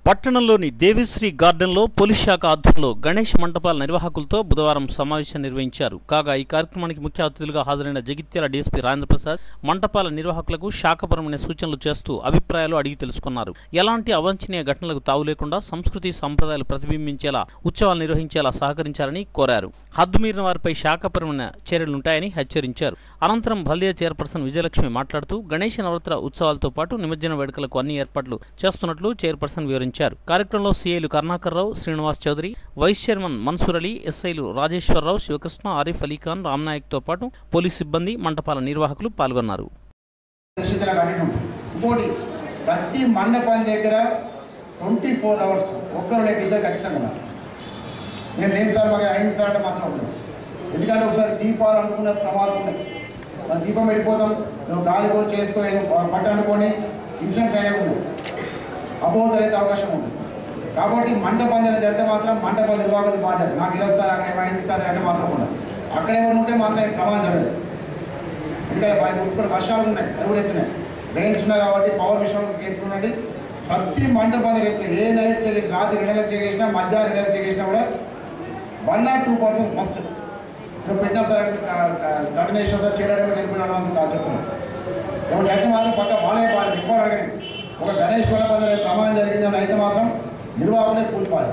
పట్టణంలోని దేవిశ్రీ గార్డెన్లో పోలీస్ శాఖ ఆధ్వర్యంలో గణేష్ మంటపాల నిర్వాహకులతో బుధవారం సమావేశం నిర్వహించారు కాగా ఈ కార్యక్రమానికి ముఖ్య అతిథులుగా హాజరైన జగిత్యాల డీఎస్పీ రాజేంద్ర ప్రసాద్ మంటపాల నిర్వాహకులకు శాఖపరమైన సూచనలు చేస్తూ అభిప్రాయాలు అడిగి తెలుసుకున్నారు ఎలాంటి అవాంఛనీయ ఘటనలకు తావు లేకుండా సంస్కృతి సంప్రదాయాలు ప్రతిబింబించేలా ఉత్సవాలు నిర్వహించేలా సహకరించాలని కోరారు హద్దుమీరిన వారిపై శాఖపరమైన చర్యలుంటాయని హెచ్చరించారు అనంతరం బల్దియా చైర్పర్సన్ విజయలక్ష్మి మాట్లాడుతూ గణేష్ నవరాత్ర ఉత్సవాలతో పాటు నిమజ్జన వేడుకలకు అన్ని ఏర్పాట్లు చేస్తున్నట్లు చైర్పర్సన్ వివరించారు కార్యక్రమంలో సీఐలు కరుణాకర్రావు శ్రీనివాస్ చౌదరి వైస్ చైర్మన్ మన్సూర్ అలీ ఎస్ఐలు రాజేశ్వరరావు శివకృష్ణ ఆరిఫ్ అలీఖాన్ రామ్నాయక్తో పాటు పోలీస్ సిబ్బంది మంటపాల నిర్వాహకులు పాల్గొన్నారు సురక్షితల కట్టిన ఇంకోటి ప్రతి మండపం దగ్గర ట్వంటీ ఫోర్ అవర్స్ ఒక్కరు లేక ఇద్దరు ఖచ్చితంగా ఉన్నారు మేము లేం సార్ మాకు అయింది సార్ అంటే మాత్రం ఉండదు ఎందుకంటే ఒకసారి దీపాలు అనుకున్న ప్రమాదం ఉన్నాయి మనం దీపం పెట్టిపోతాం నువ్వు గాలి కూడా చేసుకొని ఏదో పట్ట అనుకొని ఇన్సిడెంట్స్ అయినా ఉన్నాయి అపోహలు అయితే అవకాశం ఉంది కాబట్టి మంటపం దగ్గర జరిగితే మాత్రం మంటపం నిర్వాహకులు బాధ్యత నాకు ఇలా సార్ అక్కడ ఏమైంది సార్ అంటే మాత్రం ఉండదు అక్కడ ఏమైనా ఉంటే మాత్రం ఏం ప్రమాదం జరగదు ఎందుకంటే వారి ముప్పై వర్షాలు ఉన్నాయి అది కూడా ఎత్తున్నాయి రెయిన్స్ ఉన్నాయి కాబట్టి పవర్ విషయంలో కేర్ఫుల్ ఉండండి ప్రతి మంటపం దగ్గర ఏ నైట్ చెక్ చేసినా రాత్రి రెండు నెలలకు చెక్ చేసినా మధ్యాహ్నం రెండు నెలలకు చెక్ చేసినా కూడా one or two percent must ఇక పెట్టినాం సార్ కఠినేశ్వర సార్ చేయడం వెళ్ళిపోయినా కాదు చెప్తున్నాను ఏమంటే అయితే మాత్రం పక్క బాలయ్య బాధ ఎక్కువ అడగండి ఒక గణేష్ వల్ల పదవి ప్రమాదం జరిగిందని అయితే మాత్రం నిర్వాహకుడే కూలిపోయాలి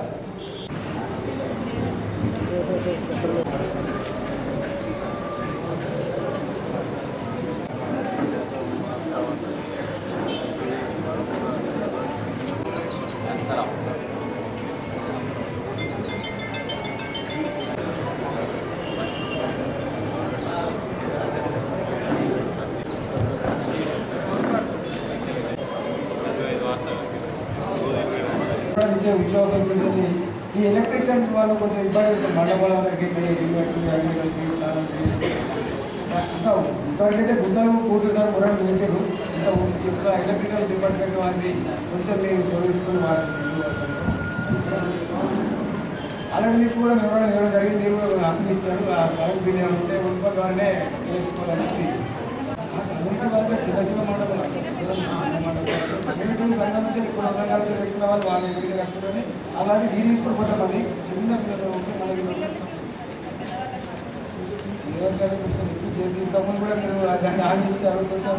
ఇచ్చే విశ్వాసం గురించి ఈ ఎలక్ట్రిక్ కరెంట్ వాళ్ళు కొంచెం ఇబ్బంది అవుతుంది మండపాల వరకు ఇంకా ఇంతవరకైతే బుద్ధలు పూర్తి సార్ మురం పెట్టారు ఇంకా ఇక్కడ ఎలక్ట్రికల్ డిపార్ట్మెంట్ వారిని కొంచెం మీరు చదివించుకుని వారి అలాగే మీకు కూడా వివరణ ఇవ్వడం జరిగింది మీరు కూడా హక్కులు ఇచ్చారు ఆ కరెంట్ బిల్ ఏమైనా ఉంటే మున్సిపల్ వారినే వేసుకోవాలని కరెంట్ వరకు చిన్న చిన్న మండపాలు కమ్యూనిటీ సంఘం నుంచి ఎక్కువ సంఘాల నుంచి పెట్టుకున్న వాళ్ళు వాళ్ళ ఎదురుగా కట్టుకొని అలాగే డీ తీసుకుని కొంతమంది చిన్న పిల్లలు ఒకసారి ఎవరికైనా కొంచెం ఇచ్చి చేసి ఇంతకుముందు కూడా మీరు దాన్ని హామీ ఇచ్చారు కొంచెం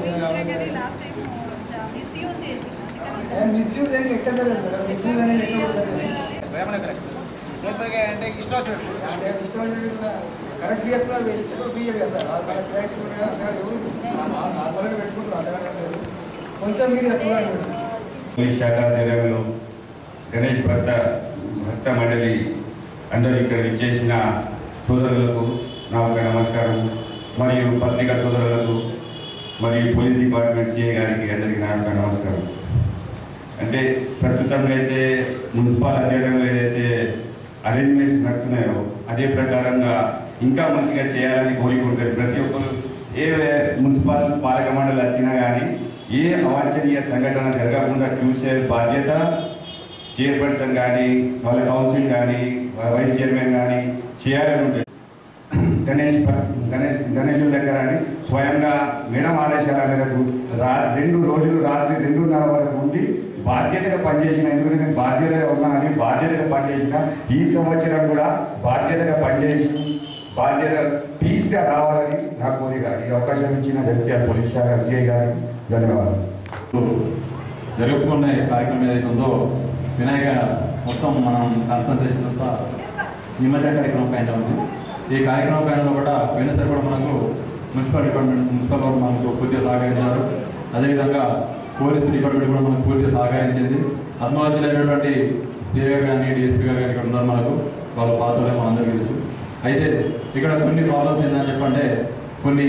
మిస్యూజ్ అయితే ఎక్కడ జరగదు మేడం మిస్యూజ్ అనేది ఎక్కడ కూడా జరగదు లేకపోతే అంటే ఇష్టం వచ్చినట్టు అంటే ఇష్టం కరెక్ట్ చేస్తున్నారు ఇచ్చిన ఫ్రీ కదా సార్ వాళ్ళు కరెక్ట్ ఇచ్చుకుంటే ఎవరు నార్మల్గా పెట్టుకుంటారు అంతగా కొంచెం మీరు ఎక్కువ పోలీస్ శాఖ ఆధ్వర్యంలో గణేష్ భక్త భక్త మండలి అందరూ ఇక్కడ విచ్చేసిన సోదరులకు నా ఒక నమస్కారం మరియు పత్రికా సోదరులకు మరియు పోలీస్ డిపార్ట్మెంట్ సిఐ గారికి అందరికీ నా యొక్క నమస్కారం అంటే ప్రస్తుతం అయితే మున్సిపల్ అధ్యయనంలో ఏదైతే అరేంజ్మెంట్స్ నడుతున్నాయో అదే ప్రకారంగా ఇంకా మంచిగా చేయాలని కోరుకుంటారు ప్రతి ఒక్కరు ఏ మున్సిపల్ పాలక మండలి వచ్చినా కానీ ఏ అవాంఛనీయ సంఘటన జరగకుండా చూసే బాధ్యత చైర్పర్సన్ కానీ వాళ్ళ కౌన్సిల్ కానీ వైస్ చైర్మన్ కానీ చేయాలని ఉంటుంది గణేష్ ప- గణేష్ గణేషుల దగ్గర అని స్వయంగా మేడం ఆదేశాల మేరకు రా రెండు రోజులు రాత్రి రెండున్నర వరకు ఉండి బాధ్యతగా పనిచేసిన ఎందుకంటే నేను బాధ్యతగా ఉన్నానని బాధ్యతగా పనిచేసిన ఈ సంవత్సరం కూడా బాధ్యతగా పనిచేసి బాధ్యత పీస్గా రావాలని నా కోరిక ఈ అవకాశం ఇచ్చిన జగిత్యాల పోలీస్ శాఖ సిఐ గారికి ధన్యవాదాలు జరుపుకునే కార్యక్రమం ఏదైతే ఉందో వినాయక మొత్తం మనం కాన్సన్ట్రేషన్ అంతా నిమజ్జన కార్యక్రమం పైన ఉంది ఈ కార్యక్రమం పైన కూడా పోయినసారి కూడా మనకు మున్సిపల్ డిపార్ట్మెంట్ మున్సిపల్ వారు మనకు పూర్తిగా సహకరించారు అదేవిధంగా పోలీసు డిపార్ట్మెంట్ కూడా మనకు పూర్తిగా సహకరించింది ఆత్మహత్యలైనటువంటి సిఐ గారు కానీ డిఎస్పీ గారు కానీ ఇక్కడ ఉన్నారు మనకు వాళ్ళ పాత్రలే మనందరికీ తెలుసు అయితే ఇక్కడ కొన్ని ప్రాబ్లమ్స్ ఏంటని చెప్పంటే కొన్ని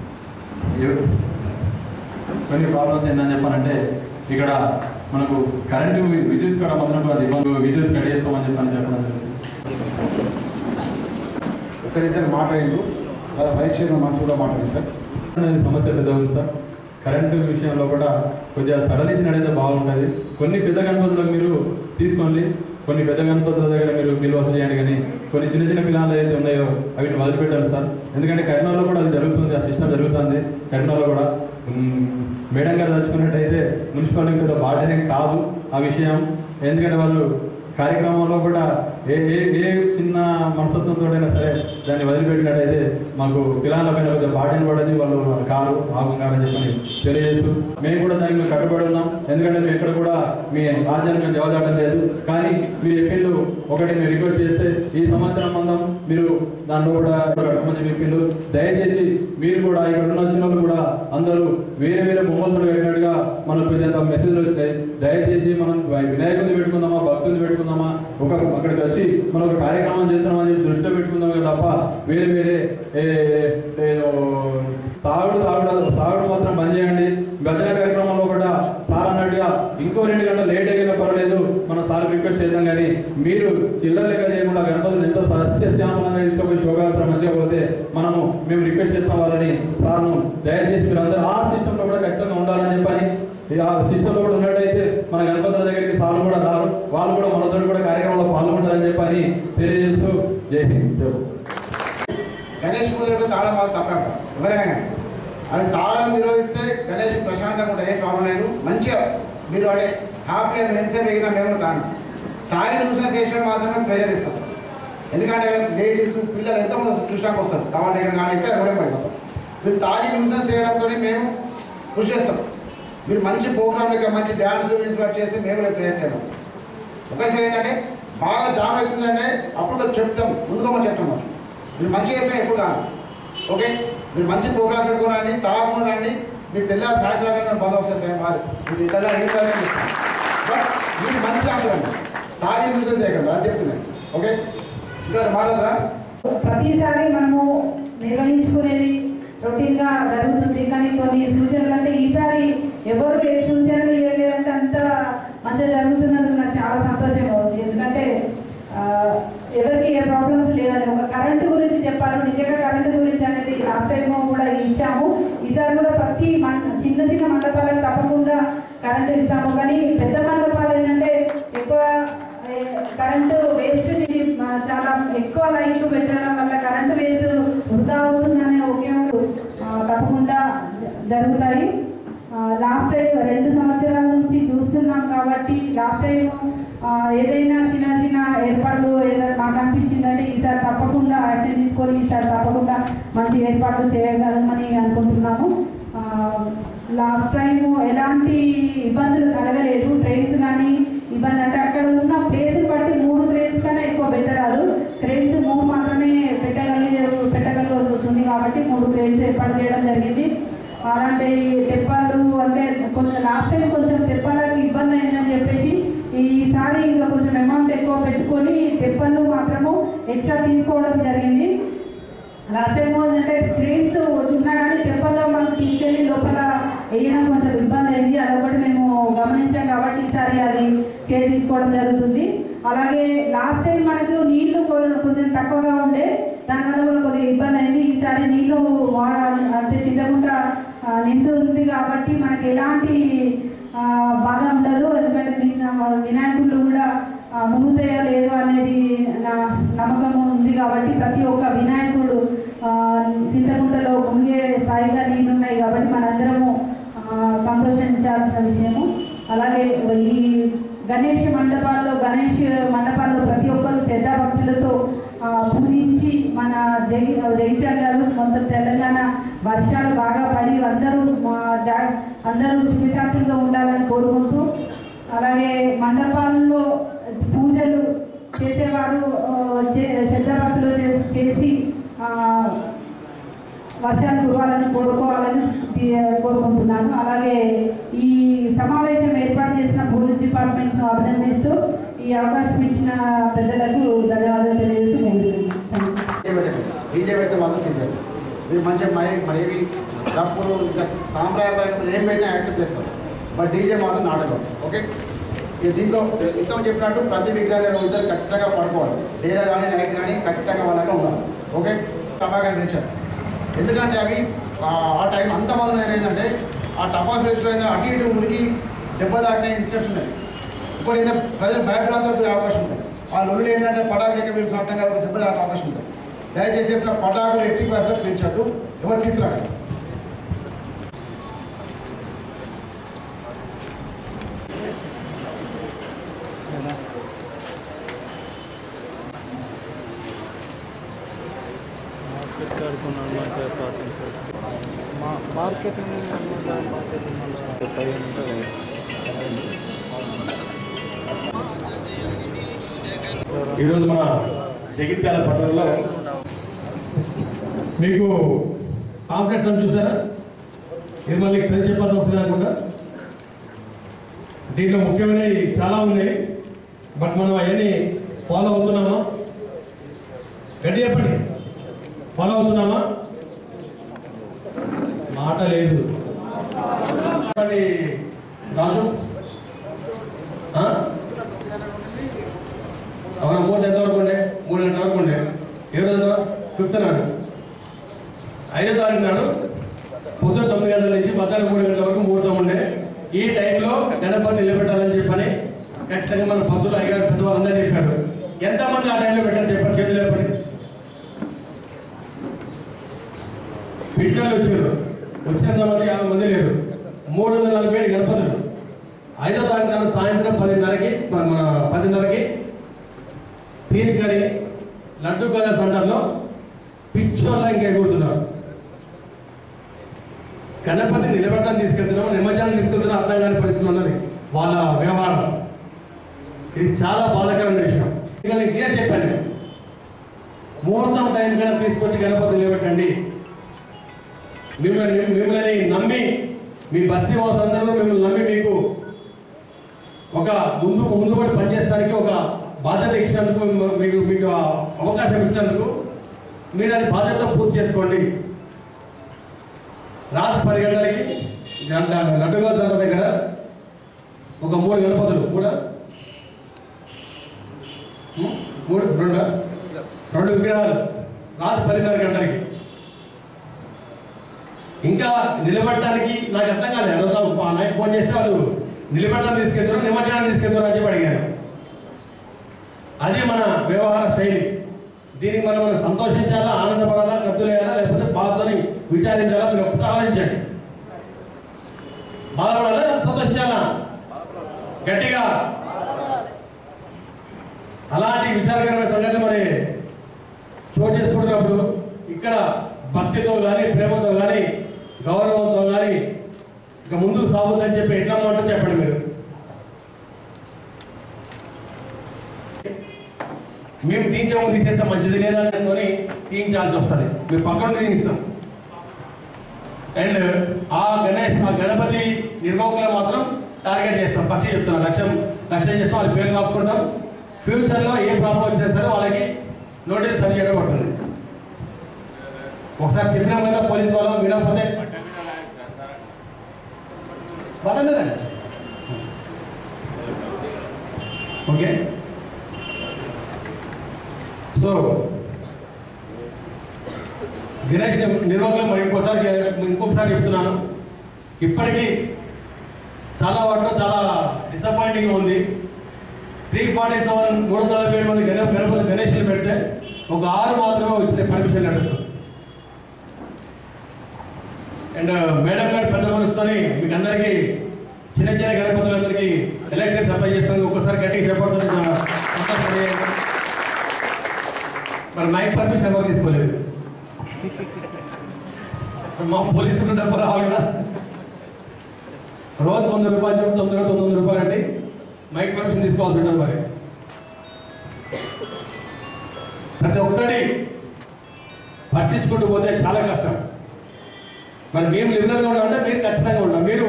కొన్ని ప్రాబ్లమ్స్ ఏంటని చెప్పానంటే ఇక్కడ మనకు కరెంటు విద్యుత్ కూడా మాత్రం అది ఇవ్వను విద్యుత్ కట్ చేస్తామని చెప్పని చెప్పడం జరిగింది. ఒకరిద్దరు మాట్లాడిండ్రు కదా వైస్ చైర్మన్ మనసు కూడా మాట్లాడింది సార్ అనేది సమస్య పెద్ద ఉంది సార్ కరెంటు విషయంలో కూడా కొద్దిగా సడలించి నడితే బాగుంటుంది కొన్ని పెద్ద గణపతులకు మీరు తీసుకోండి కొన్ని పెద్ద గణపతుల దగ్గర మీరు బిల్ వసూలు చేయండి కానీ కొన్ని చిన్న చిన్న పిల్లలు ఏదైతే ఉన్నాయో అవి వదిలిపెట్టాలి సార్ ఎందుకంటే కరీంనగర్లో కూడా అది జరుగుతుంది ఆ సిస్టమ్ జరుగుతుంది కరీంనగర్లో కూడా ఉమ్, మేడం గారు తలుచుకున్నట్టయితే మున్సిపాలిటీ పెద్ద బాధ్యత కాదు ఆ విషయం ఎందుకంటే వాళ్ళు కార్యక్రమంలో కూడా ఏ ఏ ఏ చిన్న మనస్తత్వంతో అయినా సరే దాన్ని వదిలిపెట్టినట్టయితే మాకు పిల్లల పైన కొద్దిగా బాధ్యత పడది వాళ్ళు కాదు ఆగం కాదని చెప్పని తెలియజేస్తూ మేము కూడా దానికి మేము కట్టుబడి ఉన్నాం ఎందుకంటే మేము ఎక్కడ కూడా మీ రాజ్యాన్ని మేము జవదాటం లేదు కానీ మీరు చెప్పిండు ఒకటి మీరు రిక్వెస్ట్ చేస్తే ఈ సంవత్సరం మందం మీరు దాంట్లో కూడా కట్టమని చెప్పిండు దయచేసి మీరు కూడా ఇక్కడ ఉన్న వచ్చిన వాళ్ళు కూడా అందరూ వేరే వేరే బొమ్మలతో పెట్టినట్టుగా మనకు పెద్ద మెసేజ్లు వచ్చినాయి దయచేసి మనం వినాయకుడిని పెట్టుకుందామా భక్తుని పెట్టుకుందామా ఒక అక్కడికి వచ్చి మనం ఒక కార్యక్రమం చేస్తున్నామని చెప్పి దృష్టిలో పెట్టుకుందాం కదా తప్ప వేరే వేరే ఏ, ఏదో తాగుడు తాగుడు తాగుడు మాత్రం బంద్ చేయండి భజన కార్యక్రమంలో కూడా సార్ అన్నట్టుగా ఇంకో రెండు గంటలు లేట్ అయినా పర్వాలేదు మనం సార్ రిక్వెస్ట్ చేద్దాం కానీ మీరు చిల్లర లెక్క చేయకుండా గణపతిని ఎంతో సస్యశ్యామలంగా తీసుకుపోయి శోభాయాత్ర మంచిగా పోతే మనము మేము రిక్వెస్ట్ చేస్తాం వాళ్ళని సార్ను దయచేసి మీరు అందరూ ఆ సిస్టంలో కూడా ఖచ్చితంగా ఉండాలని చెప్పని ఈ ఆ సిస్టంలో కూడా ఉన్నట్టయితే మన గణపతుల దగ్గరికి సార్లు కూడా రారు వాళ్ళు కూడా మనతో కూడా కార్యక్రమంలో పాల్గొంటారని చెప్పని తెలియజేస్తూ జై హింద్ జై భారత్. గణేష్ పూజలకు తాళం వాళ్ళు తప్పంట ఎవరైనా కానీ అది తాళం నిర్వహిస్తే గణేష్ ప్రశాంతంగా ఉంటుంది ఏం ప్రాబ్లం లేదు మంచిగా మీరు అంటే హ్యాపీగా మెరిసే మిగిలిన మేము కాను తాగి చూసిన చేసిన మాత్రమే ప్రెజర్ తీసుకొస్తాం ఎందుకంటే లేడీస్ పిల్లలు ఎంతమంది వస్తారు చూసాక వస్తారు టవర్ దగ్గర కానీ ఇక్కడ కూడా పడిపోతాం మీరు తాగి న్యూసెన్స్ చేయడంతో మేము కృషి చేస్తాం మీరు మంచి ప్రోగ్రామ్ లెక్క మంచి డ్యాన్స్లు ఇన్స్పైర్ చేసి మేము కూడా ప్రేయర్ చేయడం ఒకసారి ఏంటంటే బాగా జామ్ అవుతుందంటే అప్పుడు కొంచెం చెప్తాం ముందుగా మనం చెప్తాం కొంచెం మీరు మంచిగా చేస్తే ఎప్పుడు కాదు ఓకే మీరు మంచి ప్రోగ్రామ్స్ పెట్టుకోనండి తాగకుండా రండి మీరు తెల్లారి సాయంత్రం బందోబస్తు చేస్తాం మాది మీరు తెల్లారి ఏం చేయాలని చెప్తాం బట్ మీరు మంచి ఆకులండి తాగి న్యూసెన్స్ చేయకండి అది చెప్తున్నాను ఓకే ఇంకా మాట్లాడరా ప్రతిసారి మనము నిర్వహించుకునేది రొటీన్గా జరుగుతుంది కానీ కొన్ని సూచనలు అంటే ఈసారి ఎవరు ఏ సూచనలు ఇవ్వలేదంటే అంత మంచిగా జరుగుతున్నందుకు నాకు చాలా సంతోషంగా ఉంది ఎందుకంటే ఆ, ఎవరికి ఏ ప్రాబ్లమ్స్ లేవని ఒక కరెంటు గురించి చెప్పారు నిజంగా కరెంటు గురించి అనేది లాస్ట్ టైం కూడా ఇచ్చాము ఈసారి కూడా ప్రతి మన చిన్న చిన్న మండపాలకు తప్పకుండా కరెంటు ఇస్తాము కానీ పెద్ద మండపాలు ఏంటంటే ఎక్కువ ఏ, కరెంటు వేస్ట్ చాలా ఎక్కువ లైట్లు పెట్టడం వల్ల కరెంటు వేస్ట్ వృధా అవుతుందనే ఒకే ఒక ఆ, తప్పకుండా జరుగుతాయి లాస్ట్ టైం రెండు సంవత్సరాల నుంచి చూస్తున్నాం కాబట్టి లాస్ట్ టైం ఏదైనా చిన్న చిన్న ఏర్పాట్లు ఏదైనా మాకు అనిపించిందంటే ఈసారి తప్పకుండా యాక్షన్ తీసుకొని ఈసారి తప్పకుండా మంచి ఏర్పాట్లు చేయగలమని అనుకుంటున్నాము లాస్ట్ టైం ఎలాంటి ఇబ్బందులు కలగలేదు ట్రైన్స్ కానీ ఇబ్బంది అంటే అక్కడ ఉన్న ప్లేస్ని బట్టి మూడు ట్రైన్స్ కన్నా ఎక్కువ పెట్టరాదు ట్రైన్స్ మూడు మాత్రమే పెట్టగలిగే పెట్టగలుగుతుంది కాబట్టి మూడు ట్రైన్స్ ఏర్పాటు చేయడం జరిగింది అలాంటి తెప్పాలు అంటే కొంచెం లాస్ట్ టైం కొంచెం తెప్పాలకు ఇబ్బంది అయిందని చెప్పేసి ఈసారి ఇంకా కొంచెం అమౌంట్ ఎక్కువ పెట్టుకొని తెప్పలు మాత్రము ఎక్స్ట్రా తీసుకోవడం జరిగింది లాస్ట్ టైం ఏంటంటే ట్రైన్స్ ఉన్నా కానీ తెప్పల్లో మనం తీసుకెళ్ళి లోపల వేయడం కొంచెం ఇబ్బంది అయింది అదొకటి మేము గమనించాం కాబట్టి ఈసారి అది కేర్ తీసుకోవడం జరుగుతుంది అలాగే లాస్ట్ టైం మనకు నీళ్లు కొ- కొంచెం తక్కువగా ఉండే దానివల్ల కూడా కొద్దిగా ఇబ్బంది అయింది ఈసారి నీళ్లు వాడ అంటే చింతకుంట ఆ, నిండు ఉంది కాబట్టి మనకి ఎలాంటి ఆ, బాధ ఉండదు ఎందుకంటే నిన్న వినాయకుళ్ళు కూడా ఆ, మునుగుతాయో లేదో అనేది నా నమ్మకం ఉంది కాబట్టి ప్రతి ఒక్క వినాయకుడు ఆ, చింతకుంటలో మునిగే స్థాయిగా నీళ్ళు ఉన్నాయి కాబట్టి మనందరము ఆ, సంతోషించాల్సిన విషయము అలాగే ఈ గణేష్ మండపాల్లో గణేష్ మండపాల్లో ప్రతి ఒక్కరు శ్రద్ధా భక్తులతో ఆ, పూజించి మన జగి జగిత్యాల గారు మొత్తం తెలంగాణ వర్షాలు బాగా పడి అందరూ మా జా అందరూ సుఖశాంతులతో ఉండాలని కోరుకుంటూ అలాగే మండపాల్లో పూజలు చేసేవారు ఆ, చే- శ్రద్ధా భక్తులు చే- చేసి ఆ, వర్షాలు కురవాలని కోరుకోవాలని ఈ- కోరుకుంటున్నాను అలాగే ఈ సమావేశం ఏర్పాటు చేసిన పోలీస్ డిపార్ట్మెంట్ను అభినందిస్తూ ఈ అవకాశం ఇచ్చిన పెద్దలకు ధన్యవాదాలు తెలియజేస్తూ ముగిస్తున్నాను Thank you. డీజే పెట్టండి డీజే పెడితే మాత్రం సీట్ చేస్తాం మీరు మంచిగా మై మరి ఏవి తప్పులు ఇంకా సాంప్రదాయపరంగా మీరు ఏం పెట్టినా యాక్సెప్ట్ చేస్తాం బట్ డీజే మాత్రం నాటకం ఓకే ఇక దీంట్లో ఇంతం చెప్పినట్టు ప్రతి విగ్రహం దగ్గర ఇద్దరు ఖచ్చితంగా పడుకోవాలి లేదా కానీ నైట్ కానీ ఖచ్చితంగా వాళ్ళకి ఉండాలి ఓకే టపాకాయలు పెంచారు ఎందుకంటే అవి ఆ- ఆ టైం అంత మంది ఏంటంటే ఆ టపాస్ రేసులో ఏంటంటే అటు ఇటు ఉరికి దెబ్బ తాకిన ఇన్సిడెంట్స్ ఉన్నాయి ఇంకోటి ఏంటంటే ప్రజలు భయభ్రాంతాలకు గురే అవకాశం ఉంటుంది ఆ లొల్లు ఏంటంటే పటాకు ఎక్క వీళ్ళు సొంతంగా ఒక దెబ్బ తాకే అవకాశం ఉంటుంది దయచేసి ఇక్కడ పటాకులు ఎట్టి పరిస్థితులు పెంచద్దు ఎవరు తీసుకురాకండి అనుకున్నాను అంటే పాటించారు మా మార్కెటింగ్ అనుకుంటా మార్కెటింగ్ మళ్ళీ పదిహేను ఉంటుంది ఈరోజు మన జగిత్యాల పట్టణంలో మీకు కాంప్లెక్స్ అని చూసారా ఇది మళ్ళీ చదివి చెప్పాల్సి వస్తుంది అనుకుంటా దీంట్లో ముఖ్యమైనవి చాలా ఉన్నాయి బట్ మనం అవన్నీ ఫాలో అవుతున్నామా గట్టి చెప్పండి ఫాలో అవుతున్నామా మాట లేదు చెప్పండి రాజు ఆ? అవునా మూడు ఎంత వరకు ఉండే మూడు గంటల వరకు ఉండే ఏ రోజు ఫిఫ్త్ నాడు ఐదో తారీఖు నాడు పొద్దున తొమ్మిది గంటల నుంచి మధ్యాహ్నం మూడు గంటల వరకు ముహూర్తం ఉండే ఈ టైంలో గణపతి నిలబెట్టాలని చెప్పని ఖచ్చితంగా మన పంతులు అయ్యారు పెద్దవాళ్ళందరూ చెప్పారు ఎంతమంది ఆ టైంలో పెట్టారు చెప్పండి చేతులు లేపండి పిల్లలు వచ్చారు వచ్చినంత మంది యాభై మంది లేరు మూడు వందల నలభై ఏడు గణపతులు ఐదో తారీఖు నాడు సాయంత్రం పదిన్నరకి మన మన పదిన్నరకి తీసుకొని లడ్డు కథ సెంటర్లో పిచ్చోళ్ళ ఇంకా ఎగురుతున్నారు గణపతి నిలబెడతాను తీసుకెళ్తున్నాం నిమజ్జనం తీసుకెళ్తున్నాం అర్థం కాని పరిస్థితులు ఉన్నది వాళ్ళ వ్యవహారం ఇది చాలా బాధాకరమైన విషయం ఇక నేను క్లియర్ చెప్పాను నేను. ముహూర్తం టైం కన్నా తీసుకొచ్చి గణపతి నిలబెట్టండి మిమ్మల్ని మిమ్మల్ని నమ్మి మీ బస్తీ వాసులందరూ మిమ్మల్ని నమ్మి మీకు ఒక ముందు ముందు పడి పనిచేయడానికి ఒక బాధ్యత ఇచ్చినందుకు మిమ్మ- మీకు మీకు ఆ అవకాశం ఇచ్చినందుకు మీరు అది బాధ్యత పూర్తి చేసుకోండి రాత్రి పది గంటలకి గంట లడ్డుగా సార్ దగ్గర ఒక మూడు గణపతులు కూడా మూడు రెండు రెండు విగ్రహాలు రాత్రి పదిన్నర గంటలకి ఇంకా నిలబడటానికి నాకు అర్థం కాలేదు అడుగుతాం మా నైట్ ఫోన్ చేస్తే వాళ్ళు నిలబడటానికి తీసుకెళ్తారు నిమజ్జనాన్ని తీసుకెళ్తారు అని చెప్పి అడిగారు అది మన వ్యవహార శైలి దీనికి మనం మనం సంతోషించాలా ఆనందపడాలా గద్దులేయాలా లేకపోతే బాధని విచారించాలా మీరు ఒకసారి ఆలోచించండి బాధపడాలా సంతోషించాలా గట్టిగా అలాంటి విచారకరమైన సంఘటన మరి చోటు చేసుకుంటున్నప్పుడు ఇక్కడ భక్తితో కానీ ప్రేమతో కానీ గౌరవంతో కానీ ఇక ముందుకు సాగుతుందని చెప్పి ఎట్లా మాట చెప్పండి మీరు మేము తీయించము తీసేస్తాం మంచిది లేదా అనుకొని తీయించాల్సి వస్తుంది మేము పక్కన తీయిస్తాం అండ్ ఆ గణేష్ ఆ గణపతి నిర్వాహకులు మాత్రం టార్గెట్ చేస్తాం పక్షి చెప్తున్నాం లక్ష్యం లక్ష్యం చేస్తాం వాళ్ళ పేరు రాసుకుంటాం ఫ్యూచర్లో ఏ ప్రాబ్లం వచ్చినా సరే వాళ్ళకి నోటీస్ సరి చేయడం పడుతుంది ఒకసారి చెప్పినాం కదా పోలీస్ వాళ్ళు వినకపోతే పదండి రండి. ఓకే సో గణేష్ నిర్వాహకులు మరి ఇంకోసారి ఇంకొకసారి చెప్తున్నాను ఇప్పటికీ చాలా వాటిలో చాలా డిసప్పాయింటింగ్ ఉంది త్రీ ఫార్టీ సెవెన్ మూడు వందల నలభై ఏడు మంది గణ గణపతి గణేష్లు పెడితే ఒక ఆరు మాత్రమే వచ్చినాయి పర్మిషన్ లెటర్స్ అండ్ మేడం గారి పెద్ద మనసుతోని మీకు అందరికీ చిన్న చిన్న గణపతులందరికీ ఎలక్షన్ సప్లై చేస్తాను ఒక్కసారి గట్టిగా చెప్పడుతుంది మరి మైక్ పర్మిషన్ ఎవరు తీసుకోలేదు మా పోలీసులు డబ్బు రావాలి కదా రోజు వంద రూపాయలు చెప్పి తొమ్మిది వందల తొమ్మిది వందల రూపాయలు అండి మైక్ పర్మిషన్ తీసుకోవాల్సి ఉంటుంది మరి ప్రతి ఒక్కటి పట్టించుకుంటూ పోతే చాలా కష్టం మరి మేము లిబరల్గా ఉన్నామంటే మీరు ఖచ్చితంగా ఉంటాం మీరు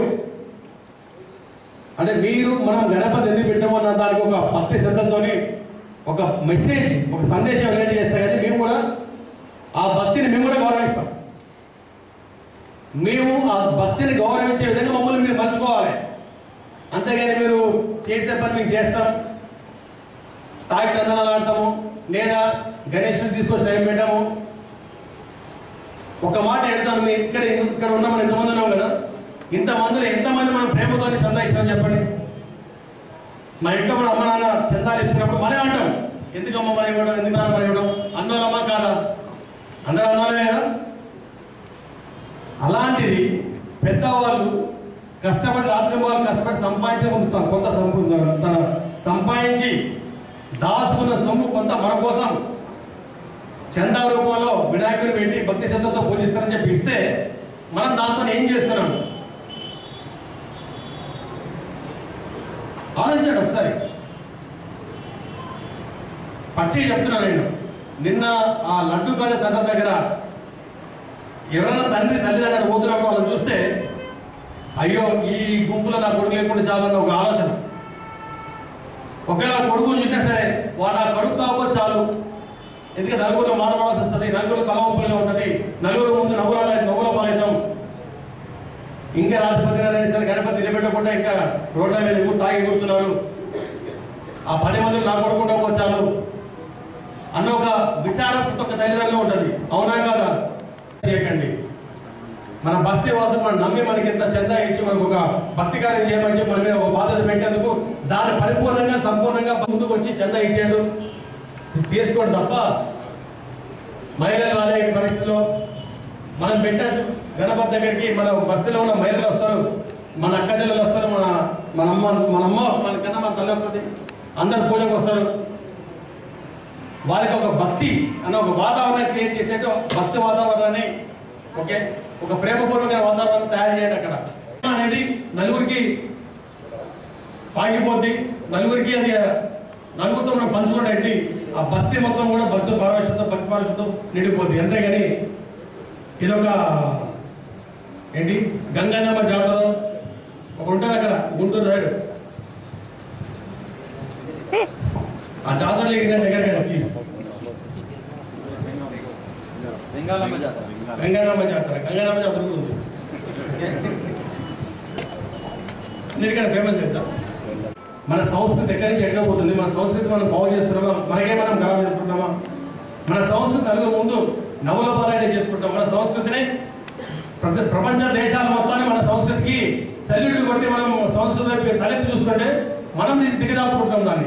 అంటే మీరు మనం గణపతి ఎందుకు పెట్టామో అన్న దానికి ఒక భక్తి శ్రద్ధతోని ఒక మెసేజ్ ఒక సందేశం వెల్లడి చేస్తాం కానీ మేము కూడా ఆ భక్తిని మేము కూడా గౌరవిస్తాం మేము ఆ భక్తిని గౌరవించే విధంగా మమ్మల్ని మీరు మలుచుకోవాలి అంతేగాని మీరు చేసే పని మేము చేస్తాం తాగి తందనాలు ఆడతాము లేదా గణేష్ని తీసుకొచ్చి టైం పెట్టాము ఒక మాట ఎడతాను మీరు ఇక్కడ ఇక్కడ ఉన్నాం మనం ఎంతమంది ఉన్నాం కదా ఇంతమందిలో ఎంతమంది మనం ప్రేమతో చందా ఇచ్చామని చెప్పండి మన ఇంట్లో మన అమ్మ నాన్న చందాలు ఇస్తున్నప్పుడు మనే అంటాం ఎందుకమ్మ మనం ఇవ్వడం ఎందుకు నాన్న మనం ఇవ్వడం అన్నోళ్ళమ్మ కాదా అందరూ అన్నోళ్ళే కదా అలాంటిది పెద్దవాళ్ళు కష్టపడి రాత్రి వాళ్ళు కష్టపడి సంపాదించిన కొంత కొంత సంపు తన సంపాదించి దాచుకున్న సొమ్ము కొంత మన కోసం చందా రూపంలో వినాయకుని పెట్టి భక్తి శ్రద్ధతో పూజిస్తారని చెప్పి ఇస్తే మనం దాంతో ఏం చేస్తున్నాం ఆలోచించండి ఒకసారి పచ్చి చెప్తున్నాను నేను నిన్న ఆ లడ్డు కాజా సెంటర్ దగ్గర ఎవరైనా తండ్రి తల్లిదండ్రులు పోతున్నప్పుడు వాళ్ళని చూస్తే అయ్యో ఈ గుంపులో నా కొడుకు లేకుండా చాలన్న ఒక ఆలోచన ఒకవేళ కొడుకుని చూసినా సరే వాడు ఆ కొడుకు కాకపోతే చాలు ఎందుకంటే నలుగురు మాట్లాడాల్సి వస్తుంది నలుగురు తలవంపులుగా ఉంటుంది నలుగురు ముందు నవ్వుల నవ్వుల పాలవుతాం ఇంకా రాజపతి గారు అయినా సరే గణపతి నిలబెట్టకుండా ఇంకా రోడ్ల మీద ఎగురు తాగి ఎగురుతున్నారు ఆ పది మందిని నా కొడుకుంటా వచ్చాను అన్న ఒక విచారం ప్రతి ఒక్క తల్లిదండ్రులు ఉంటుంది అవునా కాదా చేయకండి మన బస్తీ వాసు మనం నమ్మి మనకి ఇంత చందా ఇచ్చి మనకు ఒక భక్తి కార్యం చేయమని చెప్పి మన మీద ఒక బాధ్యత పెట్టేందుకు దాన్ని పరిపూర్ణంగా సంపూర్ణంగా ముందుకు వచ్చి చందా ఇచ్చాడు తీసుకోండి తప్ప మహిళలు వాళ్ళ పరిస్థితిలో మనం పెట్టచ్చు గణపతి దగ్గరికి మన బస్తీలో ఉన్న మహిళలు వస్తారు మన అక్క చెల్లెలు వస్తారు మన మన అమ్మ మన అమ్మ వస్తుంది మన కన్నా మన తల్లి వస్తుంది అందరు పూజకు వస్తారు వాళ్ళకి ఒక భక్తి అన్న ఒక వాతావరణం క్రియేట్ చేసేట్టు భక్తి వాతావరణాన్ని ఓకే ఒక ప్రేమపూర్వకమైన వాతావరణం తయారు చేయండి అక్కడ అనేది నలుగురికి పాగిపోద్ది నలుగురికి అది నలుగురితో మనం పంచుకుంటే ఆ బస్తీ మొత్తం కూడా భక్తి పారవేశంతో భక్తి పారవేశంతో నిండిపోద్ది అంతేగాని ఇదొక ఏంటి గంగానమ్మ జాతర ఒక ఉంటుంది అక్కడ గుంటూరు సైడ్ ఆ జాతరలో ఎగిరండి ఎగరగండి ప్లీజ్ వెంగాలమ్మ జాతర వెంకటరామ జాతర గంగారామ జాతర కూడా ఉంది అన్నిటికన్నా ఫేమస్ తెలుసా మన సంస్కృతి ఎక్కడి నుంచి ఎక్కడ పోతుంది మన సంస్కృతి మనం బాగు చేస్తున్నామా మనకే మనం ఖరాబ్ చేసుకుంటామా మన సంస్కృతి నలుగురు ముందు నవ్వుల పాలన చేసుకుంటాం మన సంస్కృతిని ప్రతి ప్రపంచ దేశాల మొత్తాన్ని మన సంస్కృతికి సెల్యూట్ కొట్టి మనం సంస్కృతి వైపు తలెత్తి చూస్తుంటే మనం దిగి- దిగదాచుకుంటాం దాన్ని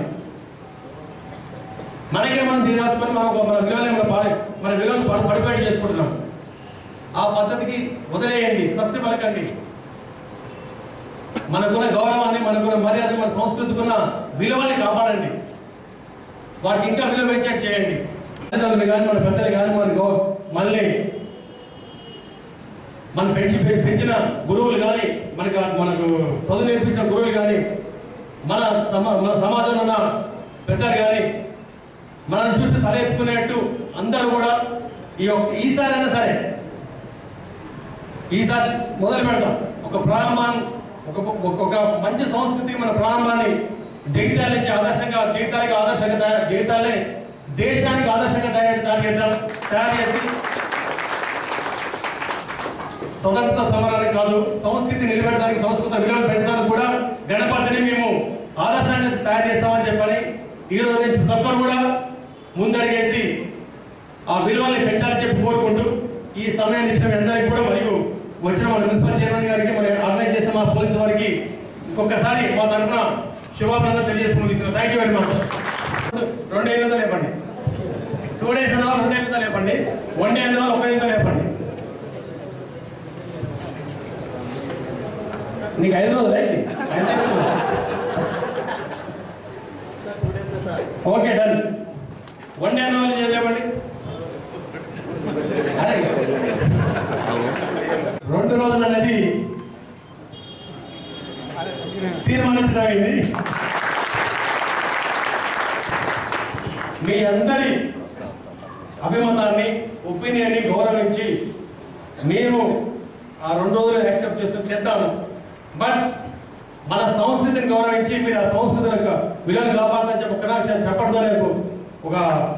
మనకే మనం దిగదాచుకొని మనం ఒక- మన విలువలు మన పాడి మన విలువలు పడి పడిపోయేట్టు చేసుకుంటున్నాం ఆ పద్ధతికి వదిలేయండి స్వస్తి పలకండి మనకున్న గౌరవాన్ని మనకున్న మర్యాద మన సంస్కృతికున్న విలువల్ని కాపాడండి వారికి ఇంకా విలువ పెంచేట్టు చేయండి తల్లిదండ్రులు కానీ మన పెద్దలు కానీ మన గౌ మళ్ళీ మనం పెంచి పె- పెంచిన గురువులు కానీ మనకు మనకు చదువు నేర్పించిన గురువులు కానీ మన సమా మన సమాజంలో ఉన్న పెద్దలు కానీ మనల్ని చూసి తల ఎత్తుకునేట్టు అందరూ కూడా ఈ యొక్క ఈసారైనా సరే ఈసారి మొదలు పెడదాం ఒక ప్రారంభాన్ని ఒక ఒక- ఒక మంచి సంస్కృతి మన ప్రారంభాన్ని జగిత్యాల నుంచి ఆదర్శంగా జీవితానికి ఆదర్శంగా తయారు జీవితాలే దేశానికి ఆదర్శంగా తయారు తయారు చేద్దాం తయారు చేసి స్వతంత్ర సమరానికి కాదు సంస్కృతి నిలబెట్టడానికి సంస్కృత విలువలు పెంచడానికి కూడా గణపతిని మేము ఆదర్శాన్ని తయారు చేస్తామని చెప్పని ఈ రోజు నుంచి ప్రతి ఒక్కరు కూడా ముందడిగేసి ఆ విలువల్ని పెంచాలని చెప్పి కోరుకుంటూ ఈ సమయాన్ని ఇచ్చిన మీ అందరికీ కూడా మరియు వచ్చిన మన మున్సిపల్ చైర్మన్ గారికి మరి ఆర్గనైజ్ చేసిన మా పోలీసు వారికి ఇంకొకసారి మా తరఫున శుభాభినందనలు తెలియజేసి ముగిస్తున్నాం థ్యాంక్ యూ వెరీ మచ్ రెండు ఏళ్ళతో లేపండి టూ డేస్ అన్న వాళ్ళు రెండు ఏళ్ళతో లేపండి వన్ డే అన్న వాళ్ళు ఒక ఏళ్ళతో లేపండి నీకు ఐదు రోజులు ఏంటి ఐదు రోజులు ఓకే డన్ వన్ డే అన్న వాళ్ళు చేయలేమండి అరే రెండు రోజులు అనేది తీర్మానించదగింది మీ అందరి అభిమతాన్ని ఒపీనియన్ని గౌరవించి మేము ఆ రెండు రోజులు యాక్సెప్ట్ చేస్తూ చేద్దాము బట్ మన సంస్కృతిని గౌరవించి మీరు ఆ సంస్కృతి యొక్క విలువను కాపాడదని చెప్పి ఒక నాకు చెప్పడంతో నేను ఒక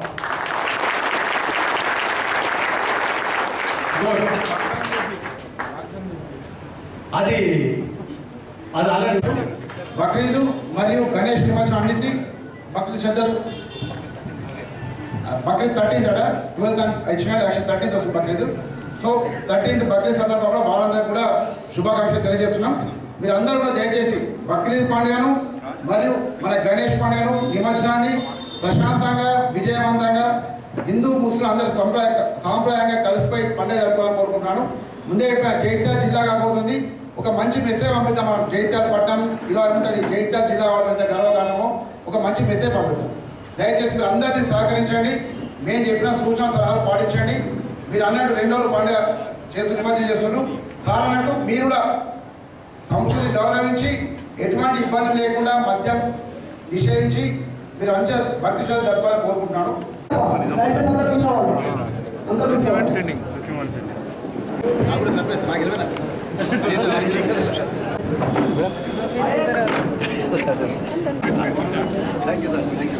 అది అది ఆల్రెడీ బక్రీదు మరియు గణేష్ నిమజ్జనం అన్నింటినీ బక్రీద్ శ్రద్ధలు బక్రీద్ థర్టీన్త్ అట ట్వెల్త్ ఇచ్చిన యాక్షన్ థర్టీన్త్ వస్తుంది బక్రీద్ సో థర్టీన్త్ బక్రీద్ సందర్భంలో వాళ్ళందరూ కూడా శుభాకాంక్షలు తెలియజేస్తున్నాం మీరు అందరూ కూడా దయచేసి బక్రీద్ పండుగను మరియు మన గణేష్ పండుగను నిమజ్జనాన్ని ప్రశాంతంగా విజయవంతంగా హిందూ ముస్లిం అందరి సంప్రదాయ సాంప్రదాయంగా కలిసిపోయి పండుగ జరుపుకోవాలని కోరుకుంటున్నాను ముందే చెప్పిన జైత్యాల జిల్లా కాబోతుంది ఒక మంచి మెసేజ్ పంపిద్దాం మనం జైత్యాల పట్టణం ఇలా ఉంటుంది జైత్యాల జిల్లా వాళ్ళ మీద గర్వకారణము ఒక మంచి మెసేజ్ పంపిద్దాం దయచేసి మీరు అందరినీ సహకరించండి మేము చెప్పిన సూచన సలహాలు పాటించండి మీరు అన్నట్టు రెండు రోజులు పండుగ చేస్తూ నిమజ్జనం చేస్తుండ్రు సార్ అన్నట్టు మీరు కూడా సంస్కృతి గౌరవించి ఎటువంటి ఇబ్బంది లేకుండా మద్యం నిషేధించి మీరు మంచిగా భక్తి శ్రద్ధ జరపాలని కోరుకుంటున్నాను దయచేసి అందరూ కూర్చోవాలి అందరూ కూర్చోవాలి నాకు కూడా సర్ప్రైజ్ నాకు ఇరవై thank you sir thank you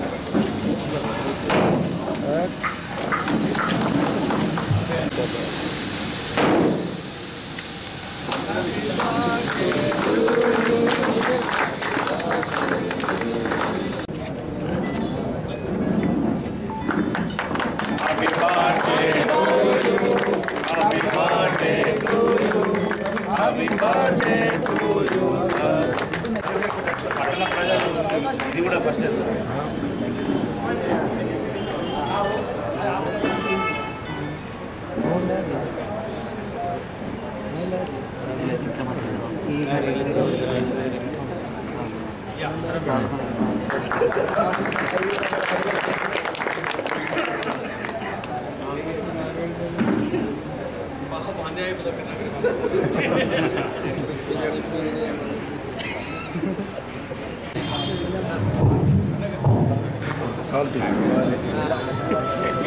salt